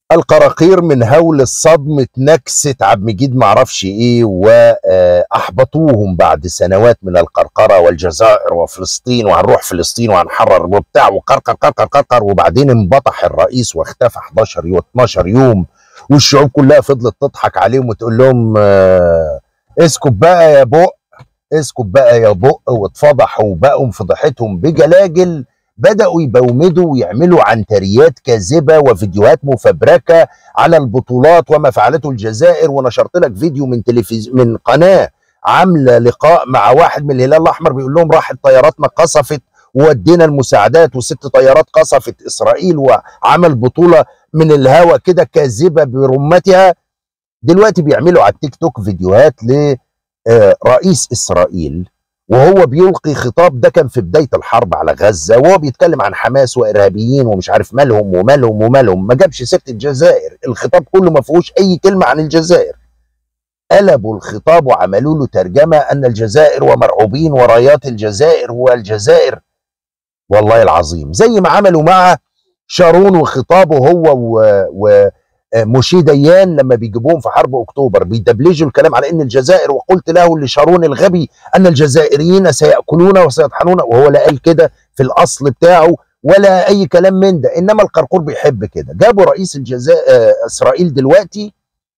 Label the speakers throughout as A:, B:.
A: القراقير من هول الصدمة نكسة عبد المجيد معرفش ايه واحبطوهم بعد سنوات من القرقرة والجزائر وفلسطين وهنروح فلسطين وهنحرر وبتاع وقرقر قرقر قرقر وبعدين انبطح الرئيس واختفى 11 يوم 12 يوم والشعوب كلها فضلت تضحك عليهم وتقول لهم آه، اسكت بقى يا بق اسكت بقى يا بق واتفضحوا وبقوا فضحتهم بجلاجل بدأوا يبومدوا ويعملوا عنتريات كاذبة وفيديوهات مفبركة على البطولات وما فعلته الجزائر ونشرت لك فيديو من تلفزيون من قناة عاملة لقاء مع واحد من الهلال الأحمر بيقول لهم راحت طياراتنا قصفت وودينا المساعدات وست طيارات قصفت إسرائيل وعمل بطولة من الهوا كده كاذبة برمتها دلوقتي بيعملوا على التيك توك فيديوهات لرئيس إسرائيل وهو بيلقي خطاب ده كان في بدايه الحرب على غزه وهو بيتكلم عن حماس وارهابيين ومش عارف مالهم ومالهم ومالهم ما جابش سيره الجزائر الخطاب كله ما فيهوش اي كلمه عن الجزائر قلبوا الخطاب وعملوا له ترجمه ان الجزائر ومرعوبين ورايات الجزائر والجزائر والله العظيم زي ما عملوا مع شارون وخطابه هو و, و موشي ديان لما بيجيبوهم في حرب اكتوبر بيدبلجوا الكلام على ان الجزائر وقلت له لشارون الغبي ان الجزائريين سياكلون وسيطحنون وهو لا قال كده في الاصل بتاعه ولا اي كلام من ده انما القرقور بيحب كده جابوا رئيس الجزائر اسرائيل دلوقتي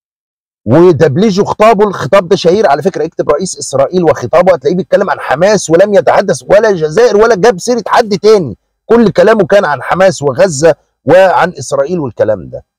A: ودبلجوا خطابه الخطاب ده شهير على فكره اكتب رئيس اسرائيل وخطابه هتلاقيه بيتكلم عن حماس ولم يتحدث ولا الجزائر ولا جاب سيره حد تاني كل كلامه كان عن حماس وغزه وعن اسرائيل والكلام ده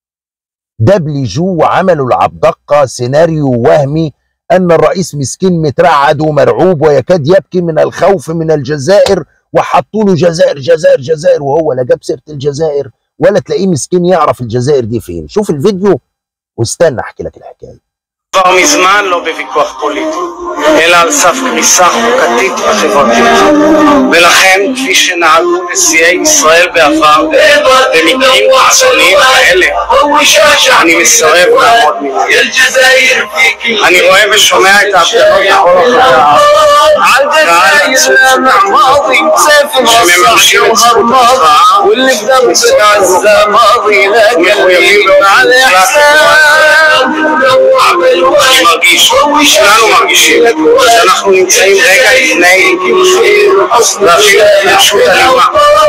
A: دبلجوا وعملوا العبدقة سيناريو وهمي أن الرئيس مسكين مترعد ومرعوب ويكاد يبكي من الخوف من الجزائر وحطوا له جزائر جزائر جزائر وهو لا جاب سيرة الجزائر ولا תلاقيه مسكين يعرف الجزائر دي فين شوف الفيديو واستنى احكي لك الحكايه
B: כבר מזמן לא בוויכוח פוליטי, אלא על סף קריסה חוקתית וחברתית. ולכן, כפי שנהגו נשיאי ישראל בעבר, במקרים קיצוניים כאלה, אני מסרב לעמוד מזה. אני רואה ושומע את ההפגנות בכל רחבי הארץ. קהל עצום שמממשים את זכות המחאה, ומחויבים באופן מוחלט אני מרגיש, כולנו מרגישים, שאנחנו נמצאים רגע לפני להפעיל התנגשות אלימה.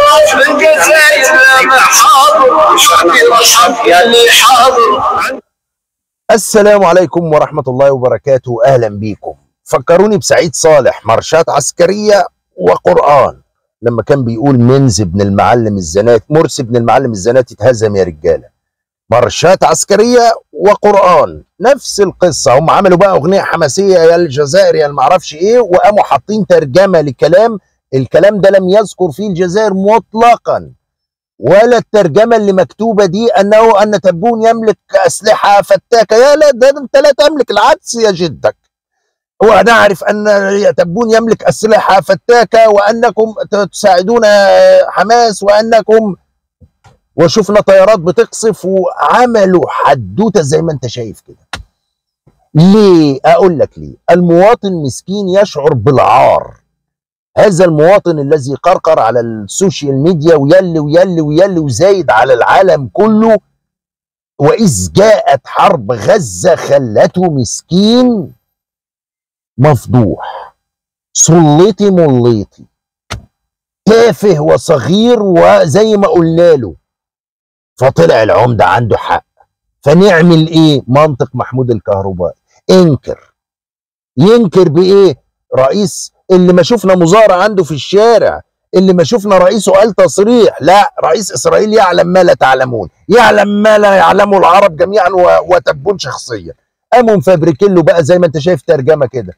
A: السلام عليكم ورحمة الله وبركاته أهلا بيكم فكروني بسعيد صالح مرشات عسكرية وقرآن لما كان بيقول منز بن المعلم الزناتي مرسي بن المعلم الزناتي اتهزم يا رجالة مرشات عسكرية وقرآن نفس القصة هم عملوا بقى أغنية حماسية يا الجزائر يا معرفش إيه وقاموا حاطين ترجمة لكلام الكلام ده لم يذكر فيه الجزائر مطلقا ولا الترجمة اللي مكتوبة دي أنه أن تبون يملك أسلحة فتاكة يا لا ده أنت لا تملك العدس يا جدك ونعرف أن تبون يملك أسلحة فتاكة وأنكم تساعدون حماس وأنكم وشفنا طيارات بتقصف وعملوا حدوته زي ما انت شايف كده ليه اقول لك ليه المواطن مسكين يشعر بالعار هذا المواطن الذي قرقر على السوشيال ميديا ويلي ويلي ويلي وزايد على العالم كله واذ جاءت حرب غزه خلته مسكين مفضوح صليتي مليتي تافه وصغير وزي ما قلنا له فطلع العمدة عنده حق فنعمل ايه منطق محمود الكهربائي انكر ينكر بايه رئيس اللي ما شفنا مظاهرة عنده في الشارع اللي ما شفنا رئيسه قال تصريح لا رئيس اسرائيل يعلم ما لا تعلمون يعلم ما لا يعلمه العرب جميعا وتبون شخصيا قاموا مفبركين له بقى زي ما انت شايف ترجمه كده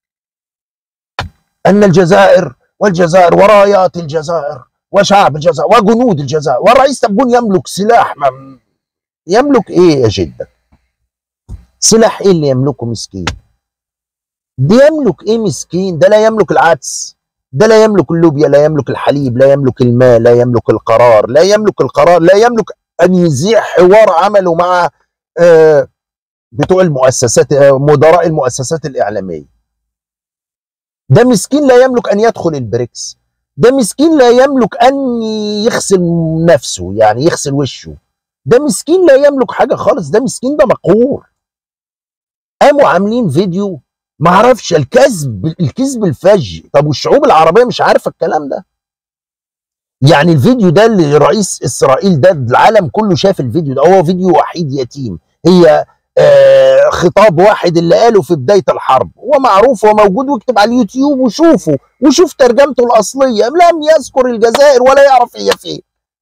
A: ان الجزائر والجزائر ورايات الجزائر وشعب الجزائر وجنود الجزائر والرئيس تبون يملك سلاح ما يملك ايه يا جدك سلاح ايه اللي يملكه مسكين ده يملك ايه مسكين ده لا يملك العدس ده لا يملك اللوبيا لا يملك الحليب لا يملك الماء لا يملك القرار لا يملك القرار لا يملك ان يذيع حوار عمله مع آه بتوع المؤسسات آه مدراء المؤسسات الاعلاميه ده مسكين لا يملك ان يدخل البريكس ده مسكين لا يملك ان يغسل نفسه يعني يغسل وشه ده مسكين لا يملك حاجه خالص ده مسكين ده مقهور قاموا عاملين فيديو ما اعرفش الكذب الكذب الفج طب والشعوب العربيه مش عارفه الكلام ده يعني الفيديو ده اللي رئيس اسرائيل ده العالم كله شاف الفيديو ده هو فيديو وحيد يتيم هي آه خطاب واحد اللي قاله في بدايه الحرب هو معروف وموجود واكتب على اليوتيوب وشوفه وشوف ترجمته الاصليه لم يذكر الجزائر ولا يعرف هي فين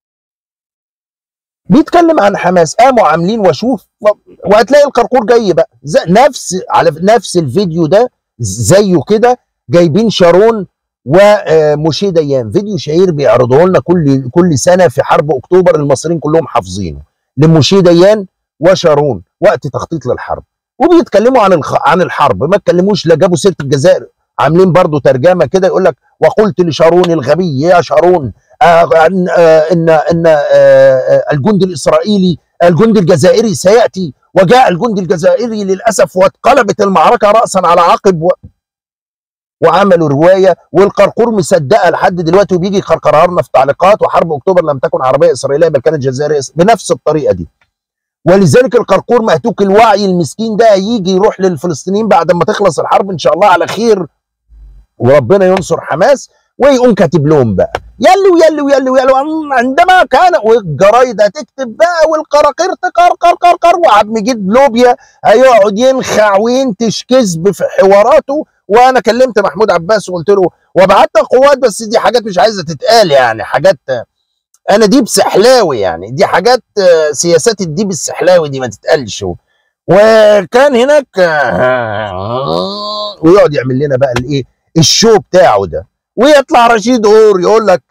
A: بيتكلم عن حماس قاموا عاملين واشوف وهتلاقي القرقور جاي بقى نفس على نفس الفيديو ده زيه كده جايبين شارون وموشي ديان فيديو شهير بيعرضوه لنا كل كل سنه في حرب اكتوبر المصريين كلهم حافظينه لموشي ديان وشارون وقت تخطيط للحرب وبيتكلموا عن الخ... عن الحرب ما اتكلموش لا جابوا سيره الجزائر عاملين برضو ترجمه كده يقول لك وقلت لشارون الغبي يا شارون آه ان آه ان ان آه الجندي الاسرائيلي الجندي الجزائري سياتي وجاء الجندي الجزائري للاسف واتقلبت المعركه راسا على عقب و... وعملوا روايه والقرقور مصدقه لحد دلوقتي وبيجي يقرقرها لنا في تعليقات وحرب اكتوبر لم تكن عربيه اسرائيليه بل كانت جزائريه بنفس الطريقه دي ولذلك القرقور مهتوك الوعي المسكين ده هيجي يروح للفلسطينيين بعد ما تخلص الحرب ان شاء الله على خير وربنا ينصر حماس ويقوم كاتب لهم بقى يلو يلو يلو يلو عندما كان والجرايد هتكتب بقى والقراقير تقرقر قرقر وعبد مجيد لوبيا هيقعد ينخع وينتش كذب في حواراته وانا كلمت محمود عباس وقلت له وبعت قوات بس دي حاجات مش عايزه تتقال يعني حاجات انا ديب سحلاوي يعني دي حاجات سياسات الديب السحلاوي دي ما تتقالش وكان هناك ويقعد يعمل لنا بقى الايه الشو بتاعه ده ويطلع رشيد اور يقول لك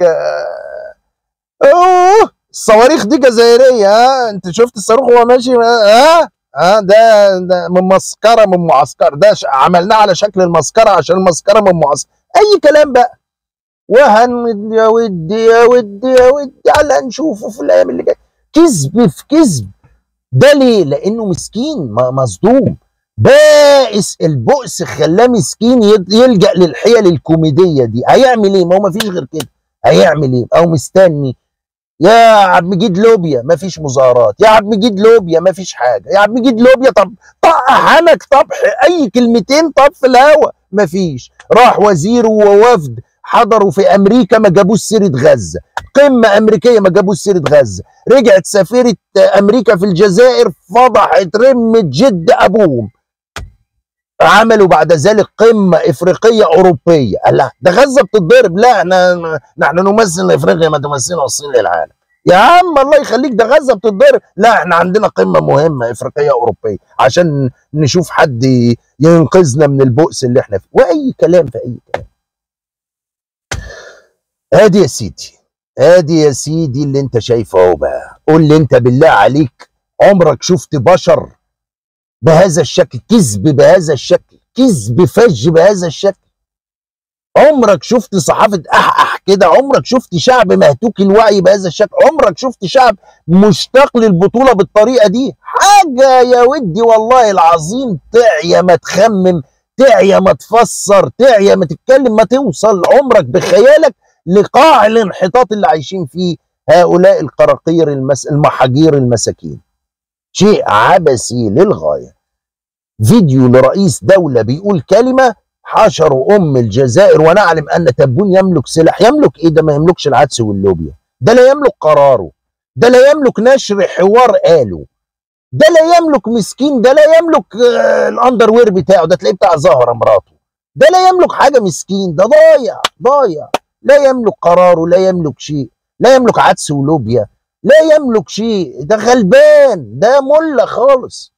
A: اوه الصواريخ دي جزائريه ها انت شفت الصاروخ وهو ماشي ها ها ده ده من مسكره من معسكر ده عملناه على شكل المسكره عشان المسكره من معسكر اي كلام بقى وهنود يا ودي يا ودي يا ودي على نشوفه في الايام اللي جايه كذب في كذب ده ليه؟ لانه مسكين مصدوم بائس البؤس خلاه مسكين يلجا للحيل الكوميديه دي هيعمل ايه؟ ما هو ما فيش غير كده هيعمل ايه؟ او مستني يا عبد مجيد لوبيا ما فيش مظاهرات يا عبد مجيد لوبيا ما فيش حاجه يا عبد مجيد لوبيا طب طق حنك طبح اي كلمتين طب في الهوا ما فيش راح وزيره ووفد حضروا في امريكا ما جابوش سيره غزه قمه امريكيه ما جابوش سيره غزه رجعت سفيره امريكا في الجزائر فضحت رمه جد ابوهم عملوا بعد ذلك قمه افريقيه اوروبيه قال لا ده غزه بتتضرب لا احنا نحن نمثل افريقيا ما تمثلنا الصين للعالم يا عم الله يخليك ده غزه بتتضرب لا احنا عندنا قمه مهمه افريقيه اوروبيه عشان نشوف حد ينقذنا من البؤس اللي احنا فيه واي كلام في اي كلام ادي يا سيدي ادي يا سيدي اللي انت شايفه اهو بقى قول لي انت بالله عليك عمرك شفت بشر بهذا الشكل كذب بهذا الشكل كذب فج بهذا الشكل عمرك شفت صحافة أحأح كده عمرك شفت شعب مهتوك الوعي بهذا الشكل عمرك شفت شعب مشتاق للبطولة بالطريقة دي حاجة يا ودي والله العظيم تعيا ما تخمم تعيا ما تفسر تعيا ما تتكلم ما توصل عمرك بخيالك لقاع الانحطاط اللي عايشين فيه هؤلاء القراقير المس... المحاجير المساكين شيء عبثي للغايه فيديو لرئيس دوله بيقول كلمه حشروا ام الجزائر ونعلم ان تبون يملك سلاح يملك ايه ده ما يملكش العدس واللوبيا ده لا يملك قراره ده لا يملك نشر حوار قاله ده لا يملك مسكين ده لا يملك آه الاندر وير بتاعه ده تلاقيه بتاع زهره مراته ده لا يملك حاجه مسكين ده ضايع ضايع لا يملك قراره لا يملك شيء لا يملك عدس ولوبيا لا يملك شيء ده غلبان ده مله خالص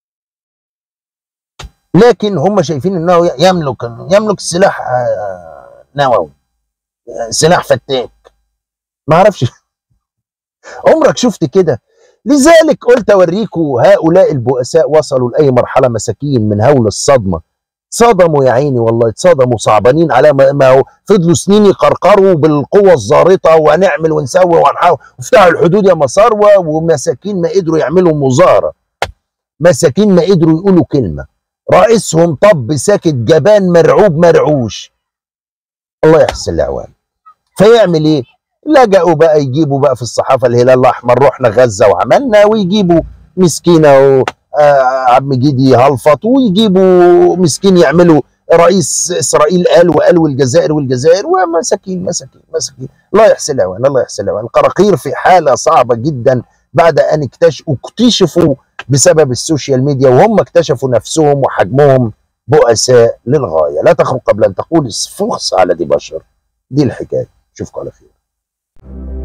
A: لكن هم شايفين انه يملك يملك سلاح نووي سلاح فتاك ما اعرفش عمرك شفت كده لذلك قلت اوريكم هؤلاء البؤساء وصلوا لاي مرحله مساكين من هول الصدمه صدموا يا عيني والله اتصدموا صعبانين على ما هو فضلوا سنين يقرقروا بالقوه الزارطه وهنعمل ونسوي وهنحاول وفتحوا الحدود يا مساروه ومساكين ما قدروا يعملوا مظاهره مساكين ما قدروا يقولوا كلمه رئيسهم طب ساكت جبان مرعوب مرعوش الله يحسن الاعوان فيعمل ايه؟ لجأوا بقى يجيبوا بقى في الصحافه الهلال الاحمر رحنا غزه وعملنا ويجيبوا مسكينه و آه، عبد المجيد يهلفط ويجيبوا مسكين يعملوا رئيس اسرائيل قال وقال والجزائر والجزائر ومساكين مساكين مساكين الله يحسن العوان الله يحسن العوان القراقير في حاله صعبه جدا بعد ان اكتشفوا اكتشفوا بسبب السوشيال ميديا وهم اكتشفوا نفسهم وحجمهم بؤساء للغايه لا تخرج قبل ان تقول فخس على دي بشر دي الحكايه اشوفكم على خير